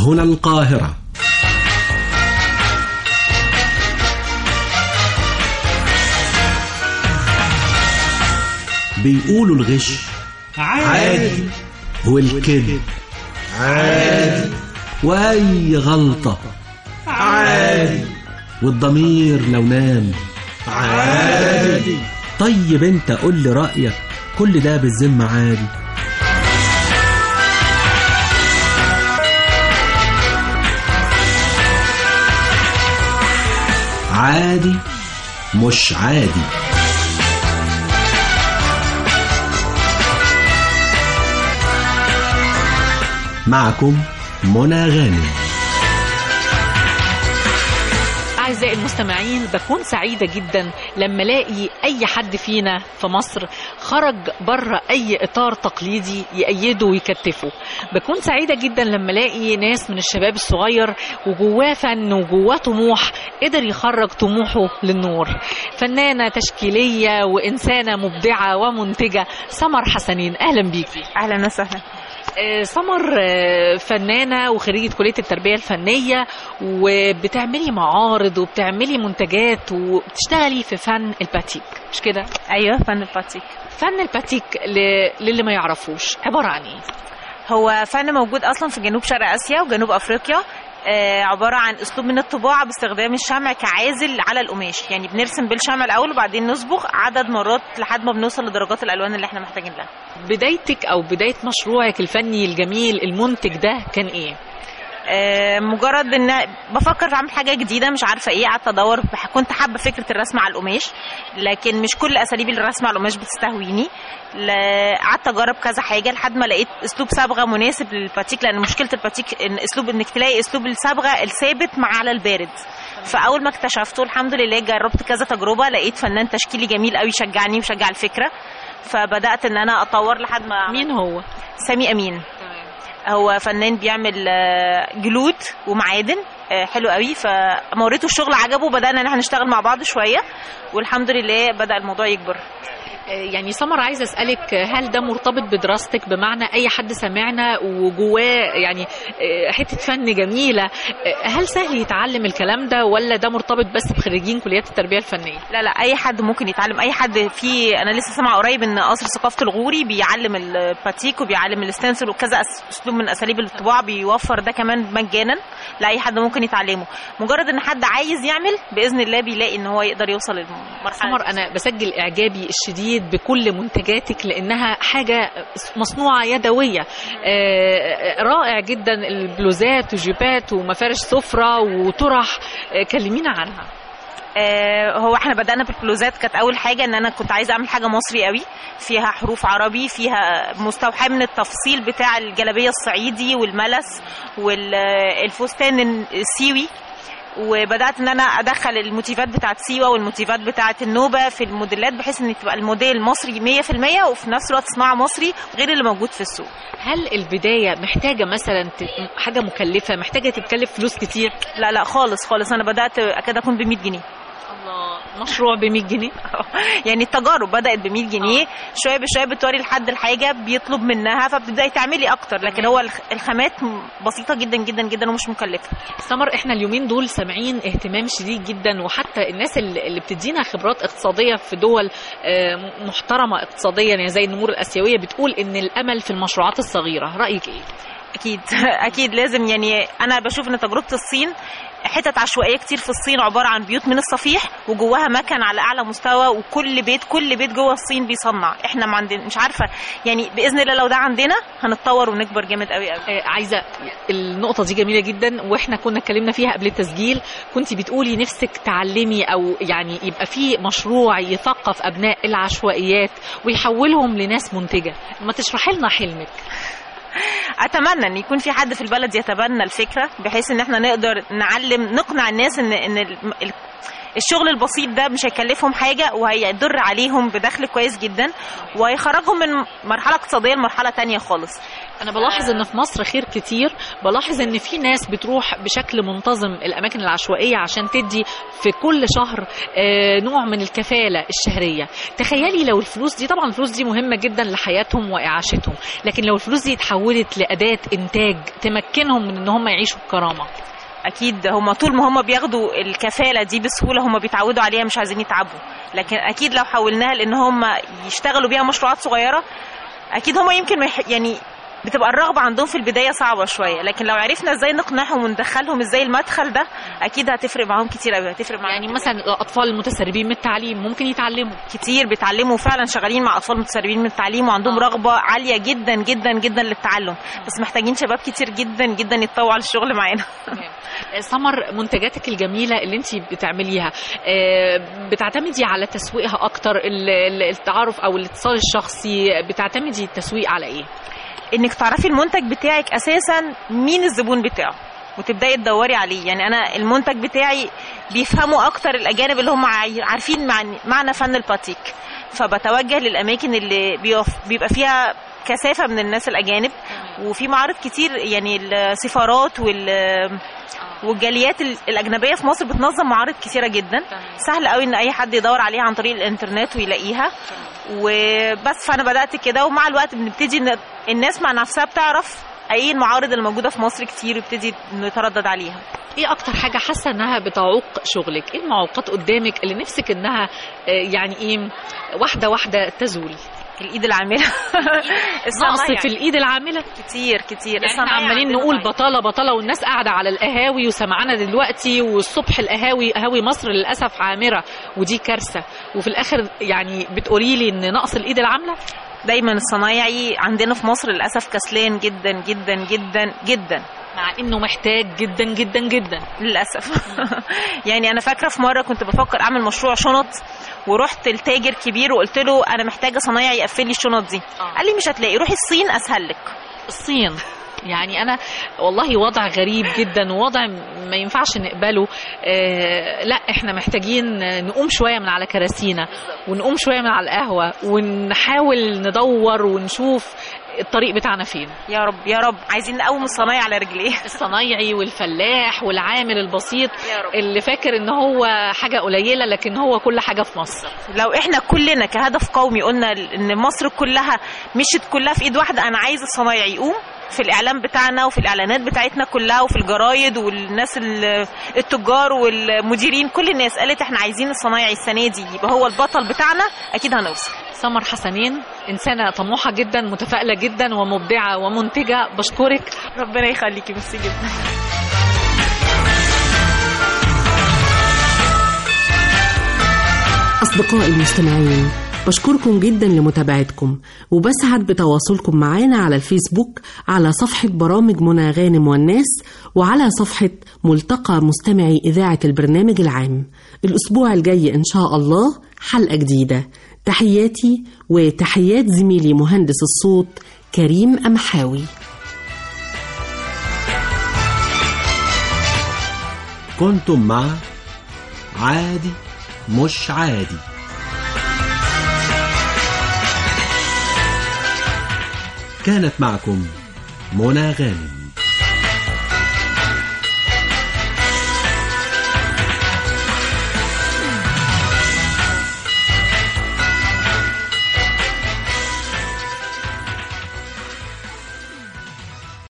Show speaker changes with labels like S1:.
S1: هنا القاهرة بيقولوا الغش عادي والكذب عادي وأي غلطة عادي والضمير لو نام عادي طيب انت قول لي رأيك كل ده بالذمة عادي عادي مش عادي معكم منى غانم
S2: أعزائي المستمعين بكون سعيدة جدا لما ألاقي أي حد فينا في مصر خرج بره أي إطار تقليدي يأيده ويكتفه بكون سعيدة جدا لما ألاقي ناس من الشباب الصغير وجواه فن وجواه طموح قدر يخرج طموحه للنور فنانة تشكيلية وإنسانة مبدعة ومنتجة سمر حسنين أهلا بيكي
S3: اهلا وسهلا
S2: آه، سمر آه، فنانة وخريجة كلية التربية الفنية وبتعملي معارض وبتعملي منتجات وبتشتغلي في فن الباتيك مش كده؟
S3: ايوه فن الباتيك
S2: فن الباتيك ل- للي ما يعرفوش عبارة عن ايه؟
S3: هو فن موجود اصلا في جنوب شرق اسيا وجنوب افريقيا آه عباره عن اسلوب من الطباعه باستخدام الشمع كعازل على القماش يعني بنرسم بالشمع الاول وبعدين نصبغ عدد مرات لحد ما بنوصل لدرجات الالوان اللي احنا محتاجين لها
S2: بدايتك او بداية مشروعك الفني الجميل المنتج ده كان ايه؟
S3: آه، مجرد ان بفكر في اعمل حاجه جديده مش عارفه ايه قعدت ادور بح- كنت حابه فكره الرسم على القماش لكن مش كل اساليب الرسم على القماش بتستهويني ل- قعدت اجرب كذا حاجه لحد ما لقيت اسلوب صبغه مناسب للباتيك لان مشكله الباتيك ان اسلوب انك تلاقي اسلوب الصبغه الثابت مع على البارد فاول ما اكتشفته الحمد لله جربت كذا تجربه لقيت فنان تشكيلي جميل قوي شجعني وشجع الفكره فبدات ان انا اطور لحد ما
S2: مين هو؟
S3: سامي امين هو فنان بيعمل آه، جلود ومعادن آه، حلو قوي فما وريته الشغل عجبه بدانا ان احنا نشتغل مع بعض شويه والحمد لله بدا الموضوع يكبر
S2: يعني سمر عايزه اسالك هل ده مرتبط بدراستك بمعنى اي حد سمعنا وجواه يعني آه، حته فن جميله آه، هل سهل يتعلم الكلام ده ولا ده مرتبط بس بخريجين كليات التربيه الفنيه
S3: لا لا اي حد ممكن يتعلم اي حد في انا لسه سامعه قريب ان قصر ثقافه الغوري بيعلم الباتيك وبيعلم الستنسل وكذا أس- اسلوب من اساليب الطباعه بيوفر ده كمان مجانا لاي حد ممكن يتعلمه مجرد ان حد عايز يعمل باذن الله بيلاقي ان هو يقدر يوصل للمرحله
S2: سمر انا بسجل اعجابي الشديد بكل منتجاتك لانها حاجه مصنوعه يدويه آه، رائع جدا البلوزات وجيبات ومفارش سفره وطرح آه، كلمينا عنها
S3: آه، هو احنا بدأنا بالبلوزات كانت أول حاجة إن أنا كنت عايزة أعمل حاجة مصري قوي فيها حروف عربي فيها مستوحاة من التفصيل بتاع الجلابية الصعيدي والملس والفستان السيوي وبدات ان انا ادخل الموتيفات بتاعت سيوه والموتيفات بتاعت النوبه في الموديلات بحيث ان تبقى الموديل مصري 100% وفي نفس الوقت صناعه مصري غير اللي موجود في السوق
S2: هل البدايه محتاجه مثلا ت- حاجه مكلفه محتاجه تتكلف فلوس كتير
S3: لا لا خالص خالص انا بدات اكاد اكون ب 100 جنيه
S2: الله مشروع ب 100 جنيه
S3: يعني التجارب بدات ب 100 جنيه شويه بشويه بتوري لحد الحاجه بيطلب منها فبتبداي تعملي اكتر لكن هو الخ- الخامات م- بسيطه جدا جدا جدا ومش مكلفه
S2: سمر احنا اليومين دول سامعين اهتمام شديد جدا وحتى الناس اللي اللي بتدينا خبرات اقتصاديه في دول آه، محترمه اقتصاديا يعني زي النمور الاسيويه بتقول ان الامل في المشروعات الصغيره رايك ايه
S3: اكيد اكيد لازم يعني انا بشوف ان تجربه الصين حتت عشوائيه كتير في الصين عباره عن بيوت من الصفيح وجواها مكن على اعلى مستوى وكل بيت كل بيت جوه الصين بيصنع احنا ما عندنا مش عارفه يعني باذن الله لو ده عندنا هنتطور ونكبر جامد قوي قوي
S2: آه، عايزه النقطه دي جميله جدا واحنا كنا اتكلمنا فيها قبل التسجيل كنت بتقولي نفسك تعلمي او يعني يبقى في مشروع يثقف ابناء العشوائيات ويحولهم لناس منتجه ما تشرحي لنا حلمك
S3: اتمنى ان يكون في حد في البلد يتبنى الفكره بحيث ان احنا نقدر نعلم نقنع الناس ان ان ال- ال- الشغل البسيط ده مش هيكلفهم حاجه وهيضر عليهم بدخل كويس جدا وهيخرجهم من مرحله اقتصاديه لمرحله تانية خالص
S2: انا بلاحظ ان في مصر خير كتير بلاحظ ان في ناس بتروح بشكل منتظم الاماكن العشوائيه عشان تدي في كل شهر آه، نوع من الكفاله الشهريه تخيلي لو الفلوس دي طبعا الفلوس دي مهمه جدا لحياتهم واعاشتهم لكن لو الفلوس دي اتحولت لاداه انتاج تمكنهم من ان هم يعيشوا بكرامه
S3: اكيد هم طول ما هم بياخدوا الكفاله دي بسهوله هم بيتعودوا عليها مش عايزين يتعبوا لكن اكيد لو حولناها لان هم يشتغلوا بيها مشروعات صغيره اكيد هم يمكن ما يح- يعني بتبقى الرغبة عندهم في البداية صعبة شوية لكن لو عرفنا ازاي نقنعهم وندخلهم ازاي المدخل ده اكيد هتفرق معاهم كتير قوي هتفرق معاهم
S2: يعني مثلا الاطفال المتسربين من التعليم ممكن يتعلموا
S3: كتير بيتعلموا فعلا شغالين مع اطفال متسربين من التعليم وعندهم
S2: آه.
S3: رغبة عالية جدا جدا جدا للتعلم بس محتاجين شباب كتير جدا جدا يتطوعوا على الشغل معانا
S2: آه، سمر منتجاتك الجميله اللي انت بتعمليها آه، بتعتمدي على تسويقها اكتر ال- ال- التعارف او الاتصال الشخصي بتعتمدي التسويق على ايه
S3: انك تعرفي المنتج بتاعك اساسا مين الزبون بتاعه وتبداي تدوري عليه يعني انا المنتج بتاعي بيفهموا اكتر الاجانب اللي هم عاي- عارفين معني- معنى فن الباتيك فبتوجه للاماكن اللي بيقف- بيبقى فيها كثافه من الناس الاجانب وفي معارض كتير يعني السفارات وال والجاليات ال- الاجنبيه في مصر بتنظم معارض كتيره جدا سهل قوي ان اي حد يدور عليها عن طريق الانترنت ويلاقيها وبس فانا بدات كده ومع الوقت بنبتدي ان الناس مع نفسها بتعرف ايه المعارض اللي موجوده في مصر كتير ويبتدي نتردد عليها
S2: ايه اكتر حاجه حاسه انها بتعوق شغلك ايه المعوقات قدامك اللي نفسك انها آه، يعني ايه واحده واحده تزول
S3: الايد العامله
S2: نقص
S3: الصنايع.
S2: في الايد العامله
S3: كتير كتير
S2: يعني احنا
S3: الصنايع
S2: عمالين
S3: عندنا
S2: نقول
S3: ضعيف.
S2: بطاله بطاله والناس قاعده على القهاوي وسمعانا دلوقتي والصبح القهاوي قهاوي مصر للاسف عامره ودي كارثه وفي الاخر يعني بتقولي لي ان نقص الايد العامله
S3: دايما الصنايعي عندنا في مصر للاسف كسلان جدا جدا جدا جدا
S2: مع انه محتاج جدا جدا جدا
S3: للاسف يعني انا فاكره في مره كنت بفكر اعمل مشروع شنط ورحت لتاجر كبير وقلت له انا محتاجه صنايعي يقفل لي الشنط دي
S2: آه.
S3: قال لي مش هتلاقي روحي الصين اسهل لك
S2: الصين يعني انا والله وضع غريب جدا ووضع ما ينفعش نقبله آه لا احنا محتاجين نقوم شويه من على كراسينا ونقوم شويه من على القهوه ونحاول ندور ونشوف الطريق بتاعنا فين
S3: يا رب يا رب عايزين نقوم الصنايعي على رجليه
S2: الصنايعي والفلاح والعامل البسيط
S3: يا رب.
S2: اللي فاكر ان هو حاجه قليله لكن هو كل حاجه في مصر
S3: لو احنا كلنا كهدف قومي قلنا ان مصر كلها مشت كلها في ايد واحده انا عايز الصنايعي يقوم في الاعلام بتاعنا وفي الاعلانات بتاعتنا كلها وفي الجرايد والناس ال- التجار والمديرين كل الناس قالت احنا عايزين الصنايعي السنه دي يبقى هو البطل بتاعنا اكيد هنوصل
S2: سمر حسنين انسانه طموحه جدا متفائله جدا ومبدعه ومنتجه بشكرك
S3: ربنا يخليكي ميرسي جدا
S4: أصدقائي المستمعين بشكركم جدا لمتابعتكم وبسعد بتواصلكم معنا على الفيسبوك على صفحة برامج منى غانم والناس وعلى صفحة ملتقى مستمعي إذاعة البرنامج العام الأسبوع الجاي إن شاء الله حلقة جديدة تحياتي وتحيات زميلي مهندس الصوت كريم أمحاوي
S1: كنتم مع عادي مش عادي كانت معكم منى غانم